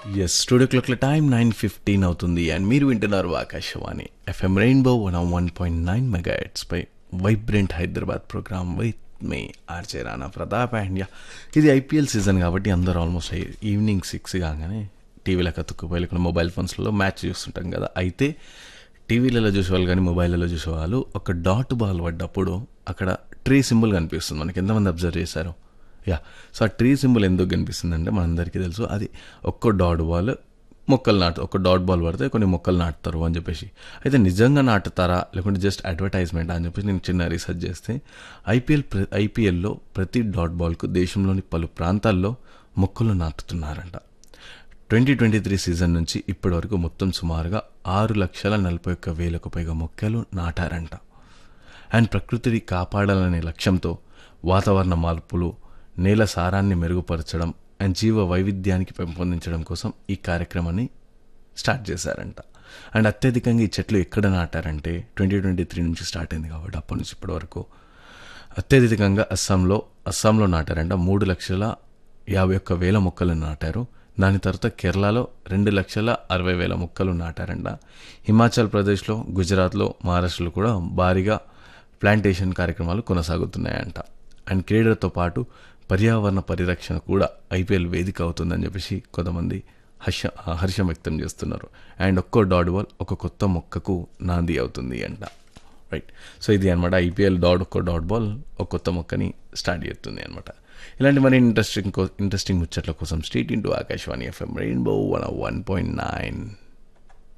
yes studio క్లాక్ల time nine fifteen అవుతుంది and మీరు వింటున్నారు Akashvani FM rainbow one one point nine mega పై vibrant Hyderabad program with me RJ Rana Pratap and yeah ఇది IPL season కాబట్టి అందరూ ఆల్మోస్ట్ ఈవినింగ్ సిక్స్ కాగానే టీవీలో కతుక్కుపోయి లేకుండా మొబైల్ ఫోన్స్లో మ్యాచ్ చూస్తుంటాం కదా అయితే టీవీలలో చూసేవాళ్ళు కానీ మొబైల్లో చూసేవాళ్ళు ఒక డాట్ బాల్ పడ్డప్పుడు అక్కడ ట్రీ సింబల్ కనిపిస్తుంది మనకి ఎంతమంది అబ్జర్వ్ చేశారు యా సో ఆ ట్రీ సింబల్ ఎందుకు కనిపిస్తుంది అంటే మనందరికీ తెలుసు అది ఒక్క డాట్ బాల్ మొక్కలు నాటు ఒక డాట్ బాల్ పడితే కొన్ని మొక్కలు నాటుతారు అని చెప్పేసి అయితే నిజంగా నాటుతారా లేకుంటే జస్ట్ అడ్వర్టైజ్మెంట్ అని చెప్పేసి నేను చిన్న రీసెర్చ్ చేస్తే ఐపీఎల్ ప్ర ఐపీఎల్లో ప్రతి డాట్ బాల్కు దేశంలోని పలు ప్రాంతాల్లో మొక్కలు నాటుతున్నారంట ట్వంటీ ట్వంటీ త్రీ సీజన్ నుంచి ఇప్పటి వరకు మొత్తం సుమారుగా ఆరు లక్షల నలభై ఒక్క వేలకు పైగా మొక్కలు నాటారంట అండ్ ప్రకృతిని కాపాడాలనే లక్ష్యంతో వాతావరణ మార్పులు నేల సారాన్ని మెరుగుపరచడం అండ్ జీవ వైవిధ్యానికి పెంపొందించడం కోసం ఈ కార్యక్రమాన్ని స్టార్ట్ చేశారంట అండ్ అత్యధికంగా ఈ చెట్లు ఎక్కడ నాటారంటే ట్వంటీ ట్వంటీ త్రీ నుంచి స్టార్ట్ అయింది కాబట్టి అప్పటి నుంచి ఇప్పటి వరకు అత్యధికంగా అస్సాంలో అస్సాంలో నాటారంట మూడు లక్షల యాభై ఒక్క వేల మొక్కలు నాటారు దాని తర్వాత కేరళలో రెండు లక్షల అరవై వేల మొక్కలు నాటారంట హిమాచల్ ప్రదేశ్లో గుజరాత్లో మహారాష్ట్రలో కూడా భారీగా ప్లాంటేషన్ కార్యక్రమాలు కొనసాగుతున్నాయంట అండ్ క్రీడలతో పాటు పర్యావరణ పరిరక్షణ కూడా ఐపీఎల్ వేదిక అవుతుందని చెప్పేసి కొంతమంది హర్ష హర్షం వ్యక్తం చేస్తున్నారు అండ్ ఒక్కో డాట్ బాల్ ఒక కొత్త మొక్కకు నాంది అవుతుంది అంట రైట్ సో ఇది అనమాట ఐపీఎల్ డాట్ ఒక్కో డాట్ బాల్ ఒక కొత్త మొక్కని స్టార్ట్ చేస్తుంది అనమాట ఇలాంటి మరి ఇంట్రెస్టింగ్ ఇంట్రెస్టింగ్ ముచ్చట్ల కోసం stay tuned to Akashvani FM rainbow one one point nine